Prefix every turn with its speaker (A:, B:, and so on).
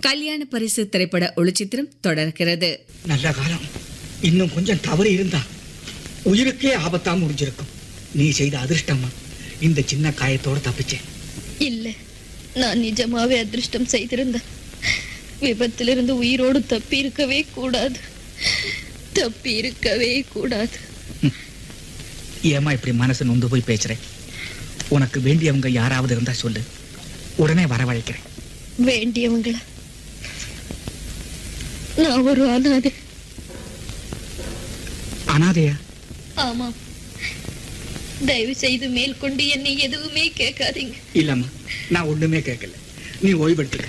A: கல்யாண பரிசு திரைப்பட ஒளிச்சித்திரம் தொடர்கிறது
B: நல்ல காலம் இன்னும் கொஞ்சம் தவறு இருந்தா உயிருக்கே ஆபத்தா முடிஞ்சிருக்கும் நீ செய்த அதிர்ஷ்டமா இந்த சின்ன காயத்தோட தப்பிச்சேன்
C: இல்ல நான் நிஜமாவே அதிர்ஷ்டம் செய்திருந்தேன் விபத்திலிருந்து உயிரோடு தப்பி இருக்கவே கூடாது தப்பி இருக்கவே கூடாது
B: ஏமா இப்படி மனசு நொந்து போய் பேசுறேன் உனக்கு வேண்டியவங்க யாராவது இருந்தா சொல்லு உடனே வரவழைக்கிறேன்
C: வேண்டியவங்கள நான் ஒரு அனாதை
B: அனாதையா
C: ஆமாம் தயவு செய்து மேற்கொண்டு என்னை எதுவுமே கேட்காதீங்க
B: இல்லம்மா நான் ஒண்ணுமே கேட்கல நீ ஓய்வெடுத்துக்க